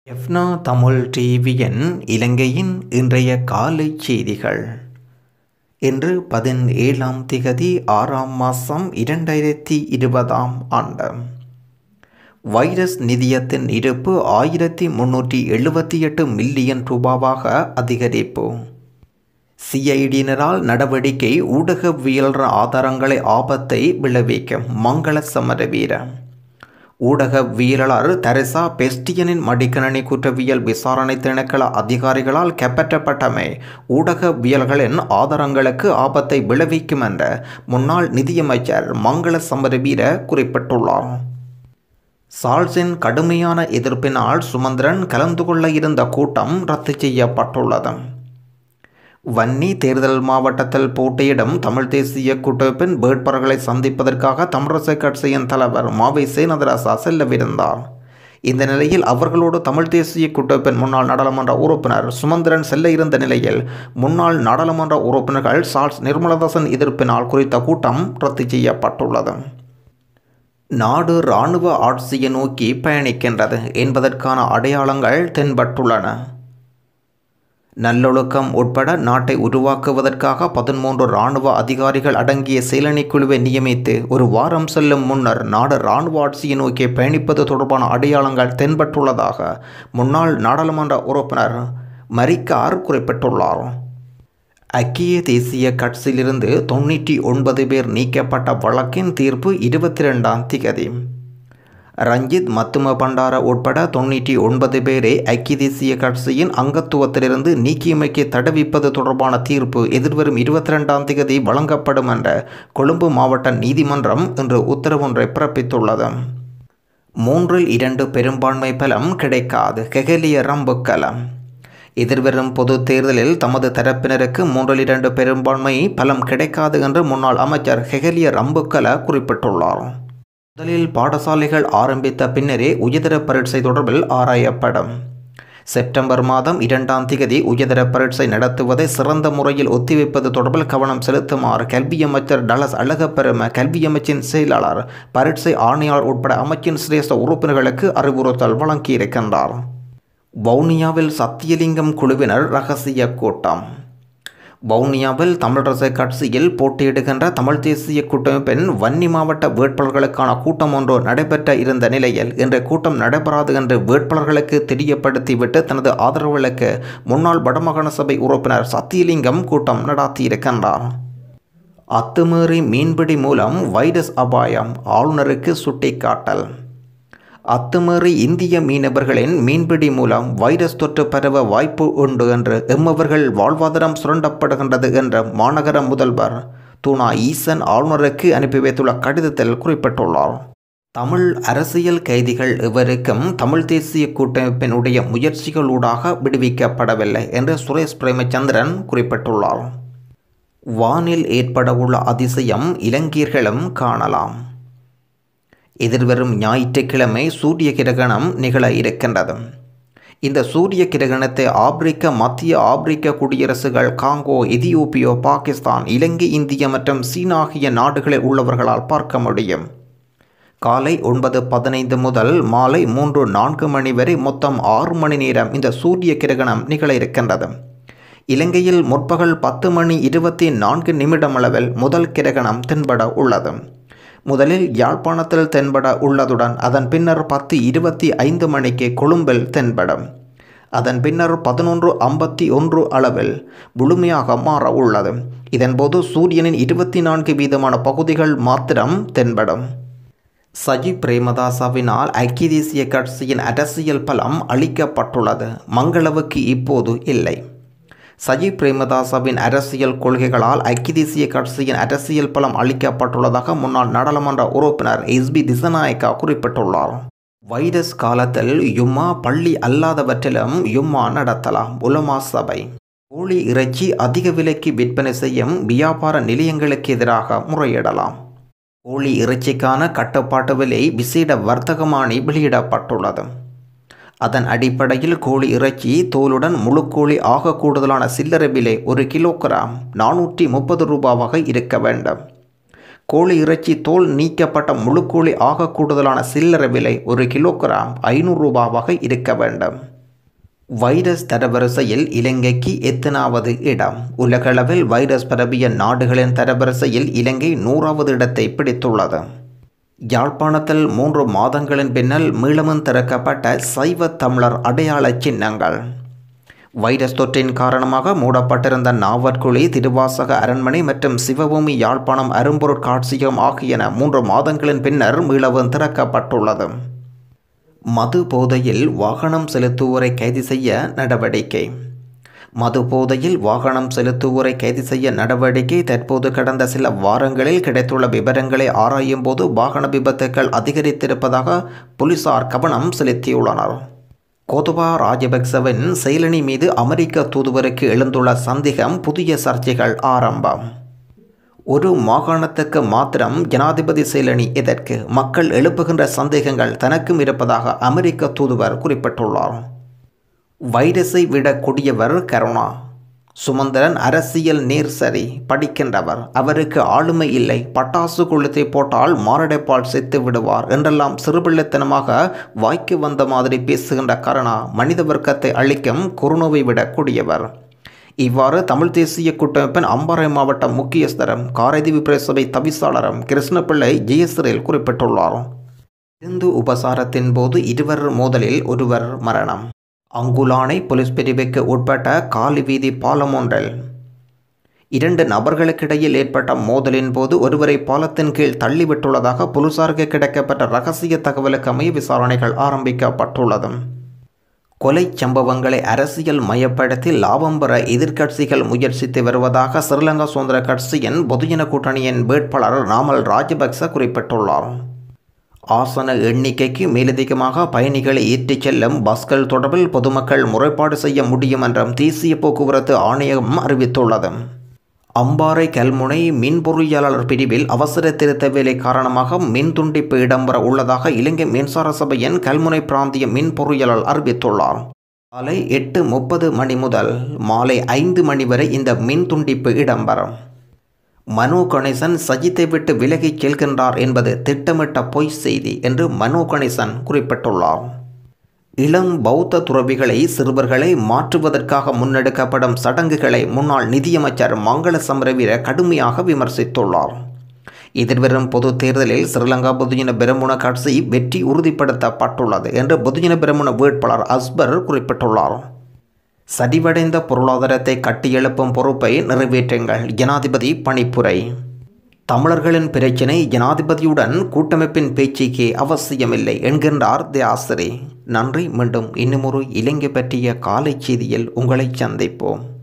எஃப்னா தமிழ் டிவியின் இலங்கையின் இன்றைய காலை செய்திகள் இன்று பதினேழாம் திகதி ஆறாம் மாதம் இரண்டாயிரத்தி இருபதாம் ஆண்டு வைரஸ் நிதியத்தின் இருப்பு ஆயிரத்தி முன்னூற்றி எழுபத்தி எட்டு மில்லியன் ரூபாவாக அதிகரிப்பு சிஐடியினரால் நடவடிக்கை ஊடகவியல் ஆதாரங்களை ஆபத்தை விளைவிக்கும் மங்கள சமரவீர ஊடகவியலாளர் தெரசா பெஸ்டியனின் மடிக்கணனி குற்றவியல் விசாரணை திணைக்கள அதிகாரிகளால் கைப்பற்றப்பட்டமை ஊடகவியல்களின் ஆதாரங்களுக்கு ஆபத்தை விளைவிக்கும் என்ற முன்னாள் நிதியமைச்சர் மங்கள சமரவீர குறிப்பிட்டுள்ளார் சால்ஸின் கடுமையான எதிர்ப்பினால் சுமந்திரன் கலந்து கொள்ள இருந்த கூட்டம் ரத்து செய்யப்பட்டுள்ளது வன்னி தேர்தல் மாவட்டத்தில் போட்டியிடும் தமிழ் தேசிய கூட்டமைப்பின் வேட்பாளர்களை சந்திப்பதற்காக தமிழரசு கட்சியின் தலைவர் மாவை சேனதராசா செல்லவிருந்தார் இந்த நிலையில் அவர்களோடு தமிழ் தேசிய கூட்டமைப்பின் முன்னாள் நாடாளுமன்ற உறுப்பினர் சுமந்திரன் செல்ல இருந்த நிலையில் முன்னாள் நாடாளுமன்ற உறுப்பினர்கள் சார்ஸ் நிர்மலதாசன் எதிர்ப்பினால் குறித்த கூட்டம் ரத்து செய்யப்பட்டுள்ளது நாடு இராணுவ ஆட்சியை நோக்கி பயணிக்கின்றது என்பதற்கான அடையாளங்கள் தென்பட்டுள்ளன நல்லொழுக்கம் உட்பட நாட்டை உருவாக்குவதற்காக பதிமூன்று இராணுவ அதிகாரிகள் அடங்கிய செயலணி குழுவை நியமித்து ஒரு வாரம் செல்லும் முன்னர் நாடு இராணுவ ஆட்சியை நோக்கி பயணிப்பது தொடர்பான அடையாளங்கள் தென்பட்டுள்ளதாக முன்னாள் நாடாளுமன்ற உறுப்பினர் மரிக்கார் குறிப்பிட்டுள்ளார் ஐக்கிய தேசிய கட்சியிலிருந்து தொண்ணூற்றி ஒன்பது பேர் நீக்கப்பட்ட வழக்கின் தீர்ப்பு இருபத்தி ரெண்டாம் திகதி ரஞ்சித் மத்தும பண்டார உட்பட தொண்ணூற்றி ஒன்பது பேரை ஐக்கிய தேசிய கட்சியின் அங்கத்துவத்திலிருந்து நீக்கியமைக்கு தடவிப்பது தொடர்பான தீர்ப்பு எதிர்வரும் இருபத்தி ரெண்டாம் தேதி வழங்கப்படும் என்ற கொழும்பு மாவட்ட நீதிமன்றம் இன்று உத்தரவொன்றை பிறப்பித்துள்ளது மூன்றில் இரண்டு பெரும்பான்மை பலம் கிடைக்காது கெகலிய ரம்புக்கலம் எதிர்வரும் பொது தேர்தலில் தமது தரப்பினருக்கு மூன்றில் இரண்டு பெரும்பான்மை பலம் கிடைக்காது என்று முன்னாள் அமைச்சர் ஹெகலிய ரம்புக்கல குறிப்பிட்டுள்ளார் முதலில் பாடசாலைகள் ஆரம்பித்த பின்னரே உயர்தர பரீட்சை தொடர்பில் ஆராயப்படும் செப்டம்பர் மாதம் இரண்டாம் திகதி உயர்தர பரீட்சை நடத்துவதை சிறந்த முறையில் ஒத்திவைப்பது தொடர்பில் கவனம் செலுத்துமாறு கல்வி அமைச்சர் டலஸ் அழகப்பெரும கல்வி அமைச்சின் செயலாளர் பரீட்சை ஆணையாளர் உட்பட அமைச்சின் சிரேஷ்ட உறுப்பினர்களுக்கு அறிவுறுத்தல் வழங்கியிருக்கின்றார் வவுனியாவில் சத்தியலிங்கம் குழுவினர் ரகசிய கூட்டம் வவுனியாவில் தமிழரசு கட்சியில் போட்டியிடுகின்ற தமிழ் தேசிய கூட்டமைப்பின் வன்னி மாவட்ட வேட்பாளர்களுக்கான கூட்டம் ஒன்று நடைபெற்ற இருந்த நிலையில் இன்று கூட்டம் நடைபெறாது என்று வேட்பாளர்களுக்கு தெரியப்படுத்திவிட்டு தனது ஆதரவுகளுக்கு முன்னாள் வடமாகாண சபை உறுப்பினர் சத்தியலிங்கம் கூட்டம் நடாத்தியிருக்கின்றார் அத்துமீறி மீன்பிடி மூலம் வைரஸ் அபாயம் ஆளுநருக்கு சுட்டிக்காட்டல் அத்துமீறி இந்திய மீனவர்களின் மீன்பிடி மூலம் வைரஸ் தொற்று பரவ வாய்ப்பு உண்டு என்று எம்மவர்கள் வாழ்வாதாரம் சுரண்டப்படுகின்றது என்ற மாநகர முதல்வர் தூணா ஈசன் ஆளுநருக்கு அனுப்பி வைத்துள்ள கடிதத்தில் குறிப்பிட்டுள்ளார் தமிழ் அரசியல் கைதிகள் எவருக்கும் தமிழ் தேசிய கூட்டமைப்பினுடைய முயற்சிகளூடாக விடுவிக்கப்படவில்லை என்று சுரேஷ் பிரேமச்சந்திரன் குறிப்பிட்டுள்ளார் வானில் ஏற்படவுள்ள அதிசயம் இலங்கையர்களும் காணலாம் எதிர்வரும் ஞாயிற்றுக்கிழமை சூரிய கிரகணம் நிகழ இருக்கின்றது இந்த சூரிய கிரகணத்தை ஆப்பிரிக்க மத்திய ஆப்பிரிக்க குடியரசுகள் காங்கோ எதியோப்பியோ பாகிஸ்தான் இலங்கை இந்திய மற்றும் சீனா ஆகிய நாடுகளில் உள்ளவர்களால் பார்க்க முடியும் காலை ஒன்பது பதினைந்து முதல் மாலை மூன்று நான்கு மணி வரை மொத்தம் ஆறு மணி நேரம் இந்த சூரிய கிரகணம் நிகழ இருக்கின்றது இலங்கையில் முற்பகல் பத்து மணி இருபத்தி நான்கு நிமிடம் அளவில் முதல் கிரகணம் தென்பட உள்ளது முதலில் யாழ்ப்பாணத்தில் தென்பட உள்ளதுடன் அதன் பின்னர் பத்து இருபத்தி ஐந்து மணிக்கு கொழும்பில் தென்படும் அதன் பின்னர் பதினொன்று ஐம்பத்தி ஒன்று அளவில் முழுமையாக மாற உள்ளது இதன்போது சூரியனின் இருபத்தி நான்கு வீதமான பகுதிகள் மாத்திரம் தென்படும் சஜி பிரேமதாசாவினால் ஐக்கிய தேசிய கட்சியின் அரசியல் பலம் அளிக்கப்பட்டுள்ளது மங்களவுக்கு இப்போது இல்லை சஜி பிரேமதாசவின் அரசியல் கொள்கைகளால் ஐக்கிய தேசிய கட்சியின் அரசியல் பலம் அளிக்கப்பட்டுள்ளதாக முன்னாள் நாடாளுமன்ற உறுப்பினர் எஸ் பி திசநாயக்கா குறிப்பிட்டுள்ளார் வைரஸ் காலத்தில் யும்மா பள்ளி அல்லாதவற்றிலும் யும்மா நடத்தலாம் உலமா சபை கோழி இறைச்சி அதிக விலைக்கு விற்பனை செய்யும் வியாபார நிலையங்களுக்கு எதிராக முறையிடலாம் கோழி இறைச்சிக்கான கட்டுப்பாட்டு விலை விசேட வர்த்தகமானி வெளியிடப்பட்டுள்ளது அதன் அடிப்படையில் கோழி இறைச்சி தோலுடன் முழு கோழி ஆக கூடுதலான சில்லறை விலை ஒரு கிலோகிராம் நானூற்றி முப்பது ரூபாவாக இருக்க வேண்டும் கோழி இறைச்சி தோல் நீக்கப்பட்ட முழு கோழி ஆக கூடுதலான சில்லறை விலை ஒரு கிலோகிராம் ஐநூறு ரூபாவாக இருக்க வேண்டும் வைரஸ் தரவரிசையில் இலங்கைக்கு எத்தனாவது இடம் உலகளவில் வைரஸ் பரவிய நாடுகளின் தரவரிசையில் இலங்கை நூறாவது இடத்தை பிடித்துள்ளது யாழ்ப்பாணத்தில் மூன்று மாதங்களின் பின்னல் மீளமும் திறக்கப்பட்ட சைவ தமிழர் அடையாள சின்னங்கள் வைரஸ் தொற்றின் காரணமாக மூடப்பட்டிருந்த நாவற்குழி திருவாசக அரண்மனை மற்றும் சிவபூமி யாழ்ப்பாணம் அரும்பொருட் காட்சியம் ஆகியன மூன்று மாதங்களின் பின்னர் மீளவும் திறக்கப்பட்டுள்ளது மது போதையில் வாகனம் செலுத்துவோரை கைது செய்ய நடவடிக்கை மது போதையில் வாகனம் செலுத்துவோரை கைது செய்ய நடவடிக்கை தற்போது கடந்த சில வாரங்களில் கிடைத்துள்ள விவரங்களை ஆராயும் போது வாகன விபத்துக்கள் அதிகரித்திருப்பதாக போலீசார் கவனம் செலுத்தியுள்ளனர் கோதபா ராஜபக்சவின் செயலணி மீது அமெரிக்க தூதுவருக்கு எழுந்துள்ள சந்தேகம் புதிய சர்ச்சைகள் ஆரம்பம் ஒரு மாகாணத்துக்கு மாத்திரம் ஜனாதிபதி செயலணி எதற்கு மக்கள் எழுப்புகின்ற சந்தேகங்கள் தனக்கும் இருப்பதாக அமெரிக்க தூதுவர் குறிப்பிட்டுள்ளார் வைரஸை விட கொடியவர் கரோனா சுமந்திரன் அரசியல் நேர் சரி படிக்கின்றவர் அவருக்கு ஆளுமை இல்லை பட்டாசு கொளுத்தை போட்டால் மாரடைப்பால் செத்து விடுவார் என்றெல்லாம் சிறுபிள்ளைத்தனமாக வாய்க்கு வந்த மாதிரி பேசுகின்ற கருணா மனித வர்க்கத்தை அழிக்கும் குருணோவை விட கொடியவர் இவ்வாறு தமிழ் தேசிய கூட்டமைப்பின் அம்பாறை மாவட்ட முக்கியஸ்தரும் காரைதீவு பிரசபை தவிசாளரும் கிருஷ்ணபிள்ளை ஜெயசிறில் குறிப்பிட்டுள்ளார் இருந்து உபசாரத்தின் போது இருவர் மோதலில் ஒருவர் மரணம் அங்குலானை போலீஸ் பிரிவுக்கு உட்பட்ட காலி வீதி பாலம் ஒன்றில் இரண்டு நபர்களுக்கிடையில் ஏற்பட்ட மோதலின் போது ஒருவரை பாலத்தின் கீழ் தள்ளிவிட்டுள்ளதாக போலீசாருக்கு கிடைக்கப்பட்ட ரகசிய தகவலுக்கு அமைய விசாரணைகள் ஆரம்பிக்கப்பட்டுள்ளது கொலை சம்பவங்களை அரசியல் மயப்படுத்தி லாபம் பெற எதிர்க்கட்சிகள் முயற்சித்து வருவதாக ஸ்ரீலங்கா சுதந்திர கட்சியின் பொதுஜன கூட்டணியின் வேட்பாளர் நாமல் ராஜபக்ச குறிப்பிட்டுள்ளார் ஆசன எண்ணிக்கைக்கு மேலதிகமாக பயணிகளை ஏற்றிச் செல்லும் பஸ்கள் தொடர்பில் பொதுமக்கள் முறைப்பாடு செய்ய முடியும் என்றும் தேசிய போக்குவரத்து ஆணையம் அறிவித்துள்ளது அம்பாறை கல்முனை மின் பொறியியலாளர் பிரிவில் அவசர திருத்த வேலை காரணமாக மின் துண்டிப்பு இடம்பெற உள்ளதாக இலங்கை மின்சார சபையின் கல்முனை பிராந்திய மின் பொறியியலாளர் அறிவித்துள்ளார் காலை எட்டு முப்பது மணி முதல் மாலை ஐந்து மணி வரை இந்த மின் துண்டிப்பு இடம்பெறும் மனோ கணேசன் சஜித்தை விட்டு விலகிச் செல்கின்றார் என்பது திட்டமிட்ட பொய் செய்தி என்று மனோ கணேசன் குறிப்பிட்டுள்ளார் இளம் பௌத்த துறவிகளை சிறுவர்களை மாற்றுவதற்காக முன்னெடுக்கப்படும் சடங்குகளை முன்னாள் நிதியமைச்சர் மங்கள சமரவீர கடுமையாக விமர்சித்துள்ளார் எதிர்வரும் பொது தேர்தலில் ஸ்ரீலங்கா பொதுஜன பெரமுன கட்சி வெற்றி உறுதிப்படுத்தப்பட்டுள்ளது என்று பொதுஜன பெரமுன வேட்பாளர் அஸ்பர் குறிப்பிட்டுள்ளார் சரிவடைந்த பொருளாதாரத்தை கட்டியெழுப்பும் பொறுப்பை நிறைவேற்றுங்கள் ஜனாதிபதி பணிப்புரை தமிழர்களின் பிரச்சினை ஜனாதிபதியுடன் கூட்டமைப்பின் பேச்சுக்கே அவசியமில்லை என்கின்றார் தியாசிரி நன்றி மீண்டும் இன்னுமொரு இலங்கை பற்றிய காலை செய்தியில் உங்களை சந்திப்போம்